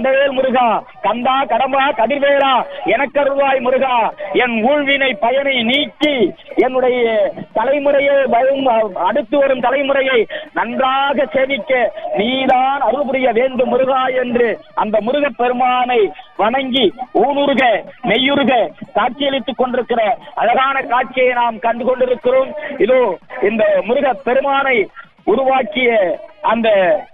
கந்தவேல் முருகா கந்தா கடம்பா கதிர்வேலா எனக்கருவாய் முருகா என் ஊழ்வினை பயனை நீக்கி என்னுடைய தலைமுறையை வரும் அடுத்து வரும் தலைமுறையை நன்றாக சேவிக்க நீதான் அருள் புரிய வேண்டும் முருகா என்று அந்த முருகப் பெருமானை வணங்கி ஊனுருக மெய்யுருக காட்சியளித்துக் கொண்டிருக்கிற அழகான காட்சியை நாம் கண்டு கொண்டிருக்கிறோம் இதோ இந்த முருகப் பெருமானை உருவாக்கிய அந்த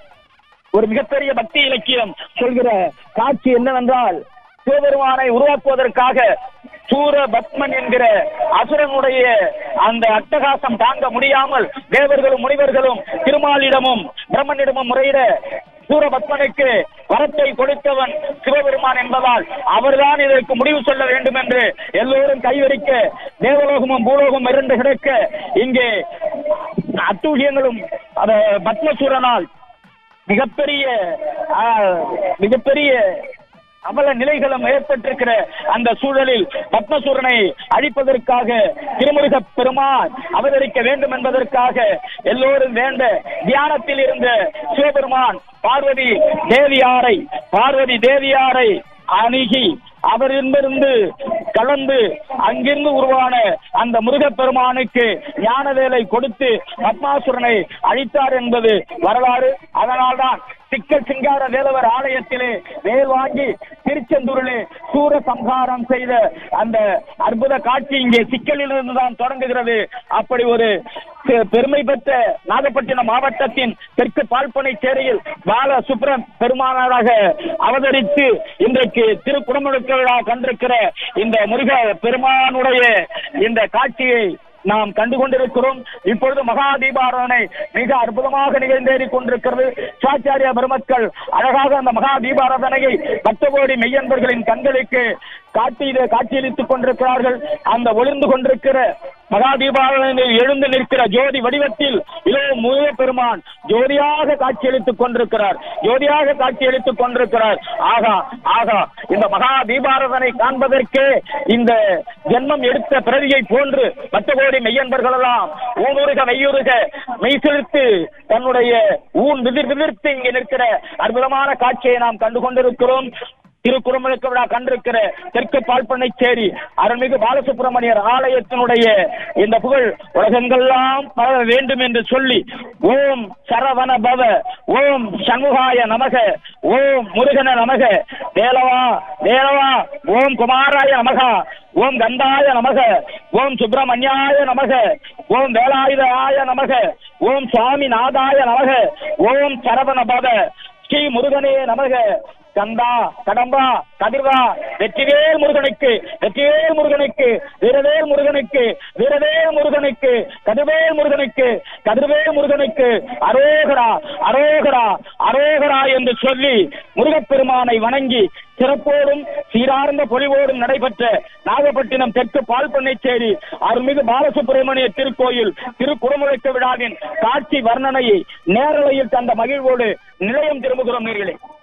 ஒரு மிகப்பெரிய பக்தி இலக்கியம் சொல்கிற காட்சி என்னவென்றால் சிவபெருமானை உருவாக்குவதற்காக சூர பத்மன் என்கிற அசுரனுடைய அந்த அட்டகாசம் தாங்க முடியாமல் தேவர்களும் முனிவர்களும் திருமாலிடமும் பிரம்மனிடமும் முறையிட சூரபத்மனுக்கு வரத்தை கொடுத்தவன் சிவபெருமான் என்பதால் அவர்தான் இதற்கு முடிவு சொல்ல வேண்டும் என்று எல்லோரும் கைவரிக்க தேவலோகமும் பூலோகம் இரண்டு கிடக்க இங்கே அட்டூழியங்களும் அந்த பத்மசூரனால் மிகப்பெரிய ஆ, மிகப்பெரிய அவல நிலைகளும் ஏற்பட்டிருக்கிற அந்த சூழலில் பத்மசூரனை அழிப்பதற்காக திருமுருக பெருமான் அவதரிக்க வேண்டும் என்பதற்காக எல்லோரும் வேண்ட தியானத்தில் இருந்த சிவபெருமான் பார்வதி தேவியாரை பார்வதி தேவியாரை அணுகி அவரிடமிருந்து கலந்து அங்கிருந்து உருவான அந்த முருகப் பெருமானுக்கு ஞான வேலை கொடுத்து பத்மாசுரனை அழித்தார் என்பது வரலாறு அதனால்தான் சிக்கல் சிங்கார வேலவர் ஆலயத்திலே வேல் வாங்கி திருச்செந்தூரிலே சூர சம்ஹாரம் செய்த அந்த அற்புத காட்சி இங்கே சிக்கலிலிருந்து தான் தொடங்குகிறது அப்படி ஒரு பெ- பெருமை பெற்ற நாகப்பட்டினம் மாவட்டத்தின் தெற்கு பால்பனை சேரியில் பால சுப்ரம் பெருமானாராக அவதரித்து இன்றைக்கு திரு குடமுழுக்க விழா கண்டிருக்கிற இந்த முருக பெருமானுடைய இந்த காட்சியை நாம் கண்டு கொண்டிருக்கிறோம் இப்பொழுது மகா தீபாராதனை மிக அற்புதமாக நிகழ்ந்தேறி கொண்டிருக்கிறது சாச்சாரிய பெருமக்கள் அழகாக அந்த மகா தீபாராதனையை பக்தகோடி மெய்யன்பர்களின் கண்களுக்கு காட்டியிலே காட்சியளித்துக் கொண்டிருக்கிறார்கள் அந்த ஒளிர்ந்து கொண்டிருக்கிற மகா தீபாராதனையில் எழுந்து நிற்கிற ஜோதி வடிவத்தில் இளோ முருக பெருமான் ஜோதியாக காட்சியளித்துக் கொண்டிருக்கிறார் ஜோதியாக காட்சியளித்துக் கொண்டிருக்கிறார் ஆகா ஆகா இந்த மகா தீபாராதனை காண்பதற்கே இந்த ஜென்மம் எடுத்த பிறவியை போன்று மற்ற கோடி மெய்யன்பர்கள் எல்லாம் ஊனுருக மெய்யுருக மெய் செலுத்து தன்னுடைய ஊன் விதிர் விதிர்த்து இங்கே நிற்கிற அற்புதமான காட்சியை நாம் கண்டு கொண்டிருக்கிறோம் திருக்குறமலுக்கு விழா கண்டிருக்கிற தெற்கு பால்பண்ணைச்சேரி அருள்மிகு பாலசுப்பிரமணியர் ஆலயத்தினுடைய இந்த புகழ் உலகங்கள்லாம் பரவ வேண்டும் என்று சொல்லி ஓம் சரவண பவ ஓம் சண்முகாய நமக ஓம் முருகன நமக தேலவா தேலவா ஓம் குமாராய நமகா ஓம் கந்தாய நமக ஓம் சுப்பிரமணியாய நமக ஓம் வேலாயுதாய நமக ஓம் சுவாமி நாதாய நமக ஓம் சரவண பவ ஸ்ரீ முருகனே நமக கந்தா கடம்பா கதிர்வா வெற்றிவேல் முருகனுக்கு வெற்றிவேல் முருகனுக்கு வீரவேல் முருகனுக்கு வீரவேல் முருகனுக்கு கதிர்வேல் முருகனுக்கு கதிர்வேல் முருகனுக்கு அரோகரா அரோகரா அரோகரா என்று சொல்லி முருகப்பெருமானை வணங்கி சிறப்போடும் சீரார்ந்த பொலிவோடும் நடைபெற்ற நாகப்பட்டினம் தெற்கு பால்பண்ணைச்சேரி அருள்மிகு பாலசுப்பிரமணிய திருக்கோயில் திருக்குறமுழைக்க விழாவின் காட்சி வர்ணனையை நேரலையில் தந்த மகிழ்வோடு நிலையம் திரும்புகிறோம் நேர்களே